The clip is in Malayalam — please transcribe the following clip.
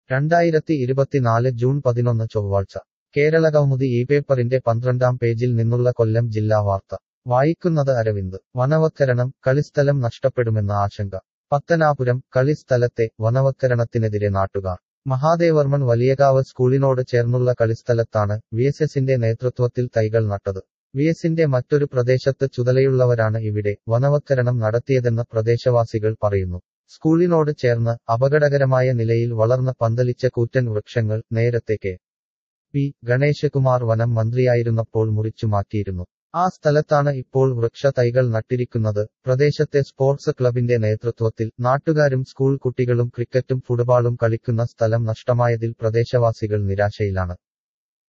രണ്ടായിരത്തി ഇരുപത്തിനാല് ജൂൺ പതിനൊന്ന് ചൊവ്വാഴ്ച കേരള കൗമുദി ഈ പേപ്പറിന്റെ പന്ത്രണ്ടാം പേജിൽ നിന്നുള്ള കൊല്ലം ജില്ലാ വാർത്ത വായിക്കുന്നത് അരവിന്ദ് വനവത്കരണം കളിസ്ഥലം നഷ്ടപ്പെടുമെന്ന ആശങ്ക പത്തനാപുരം കളിസ്ഥലത്തെ വനവത്കരണത്തിനെതിരെ നാട്ടുകാർ മഹാദേവർമ്മൻ വലിയകാവ് സ്കൂളിനോട് ചേർന്നുള്ള കളിസ്ഥലത്താണ് വിഎസ്എസിന്റെ നേതൃത്വത്തിൽ തൈകൾ നട്ടത് വിഎസിന്റെ മറ്റൊരു പ്രദേശത്ത് ചുതലയുള്ളവരാണ് ഇവിടെ വനവത്കരണം നടത്തിയതെന്ന് പ്രദേശവാസികൾ പറയുന്നു സ്കൂളിനോട് ചേർന്ന് അപകടകരമായ നിലയിൽ വളർന്ന പന്തലിച്ച കൂറ്റൻ വൃക്ഷങ്ങൾ നേരത്തെ കെ പി ഗണേശകുമാർ വനം മന്ത്രിയായിരുന്നപ്പോൾ മുറിച്ചു മാറ്റിയിരുന്നു ആ സ്ഥലത്താണ് ഇപ്പോൾ വൃക്ഷ തൈകൾ നട്ടിരിക്കുന്നത് പ്രദേശത്തെ സ്പോർട്സ് ക്ലബിന്റെ നേതൃത്വത്തിൽ നാട്ടുകാരും സ്കൂൾ കുട്ടികളും ക്രിക്കറ്റും ഫുട്ബോളും കളിക്കുന്ന സ്ഥലം നഷ്ടമായതിൽ പ്രദേശവാസികൾ നിരാശയിലാണ്